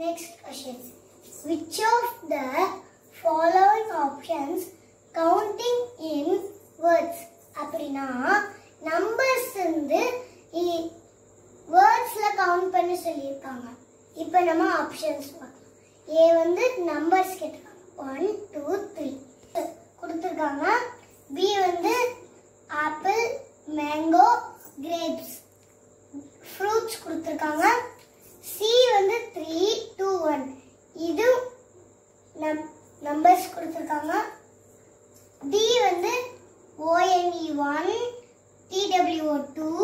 Next question. Which of the following options counting in words? அப்படின்னா numbers வந்து வேர்ட்ஸ்ல count பண்ண சொல்லியிருக்காங்க இப்போ நம்ம ஆப்ஷன்ஸ் பார்க்கலாம் ஏ வந்து நம்பர்ஸ் கேட்டிருக்காங்க ஒன் டூ த்ரீ கொடுத்துருக்காங்க பி வந்து ஆப்பிள் மேங்கோ கிரேப்ஸ் ஃப்ரூட்ஸ் கொடுத்துருக்காங்க சி வந்து த்ரீ டூ ஒன் இது நம்பர்ஸ் கொடுத்துருக்காங்க டி வந்து ஓஎன்இ ஒன் டிடபிள்யூஓ டூ